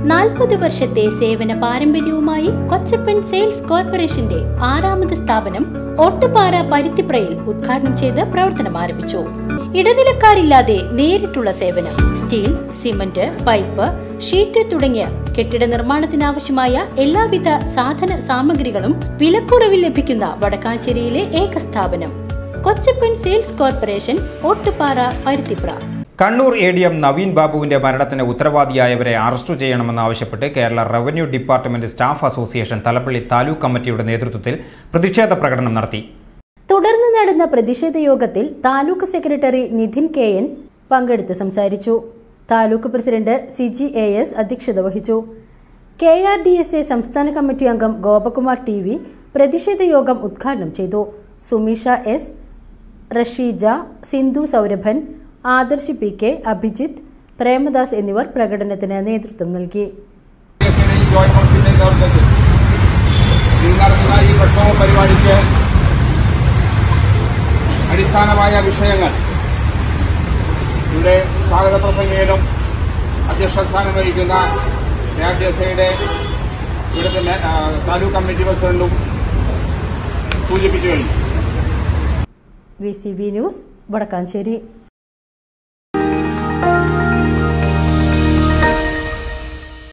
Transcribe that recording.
നാൽപ്പത് വർഷത്തെ സേവന പാരമ്പര്യവുമായി കൊച്ചപ്പൻ സെയിൽസ് കോർപ്പറേഷന്റെ ആറാമത് സ്ഥാപനം ഒട്ടുപാറ പരുത്തിപ്രയിൽ ഉദ്ഘാടനം ചെയ്ത് പ്രവർത്തനം ആരംഭിച്ചു ഇടനിലക്കാരില്ലാതെ നേരിട്ടുള്ള സേവനം സ്റ്റീൽ സിമന്റ് പൈപ്പ് ഷീറ്റ് തുടങ്ങിയ കെട്ടിട നിർമ്മാണത്തിനാവശ്യമായ എല്ലാവിധ സാധന സാമഗ്രികളും വിലക്കുറവിൽ ലഭിക്കുന്ന വടക്കാഞ്ചേരിയിലെ ഏക സ്ഥാപനം Kochappan sales corporation Ottupara Paruthipra Kannur A D M Naveen ബാബുവിന്റെ മരണത്തിന് ഉത്തരവാദിയായവരെ അറസ്റ്റ് ചെയ്യണമെന്നാവശ്യപ്പെട്ട് Kerala revenue department staff association Thalappilly taluk കമ്മിറ്റിയുടെ നേതൃത്വത്തിൽ പ്രതിഷേധ പ്രകടനം നടത്തി തുടർന്ന് നടന്ന പ്രതിഷേധ യോഗത്തിൽ taluk secretary Nidhin K N പങ്കെടുത്ത് സംസാരിച്ചു taluk president Siji A S അധ്യക്ഷത വഹിച്ചു K R D S A സംസ്ഥാന കമ്മിറ്റി അംഗം ഗോപകുമാർ ടി വി പ്രതിഷേധ യോഗം ഉദ്ഘാടനം ചെയ്തു Sumisha S Rasheeja Sindhu Saurabhan Adarsh P K Abhijith Premadas എന്നിവർ പ്രകടനത്തിന് നേതൃത്വം നൽകി യുടെയും ജോയിന്റ് കൗൺസിലിന്റെയും നേതൃത്വത്തിൽ ഇന്ന് നടത്തുന്ന ഈ പ്രക്ഷോഭ പരിപാടിക്ക് അടിസ്ഥാനമായ വിഷയങ്ങൾ ഇവിടെ സ്വാഗത പ്രസംഗയിലും അധ്യക്ഷ സ്ഥാനം വഹിക്കുന്ന കെ ആർ ഡി എസ് ഐയുടെ ഇവിടുത്തെ മേ- ആ, താലൂക്ക് കമ്മിറ്റി പ്രസിഡന്റും സൂചിപ്പിച്ചു കഴിഞ്ഞു V C B news Vadakkanchery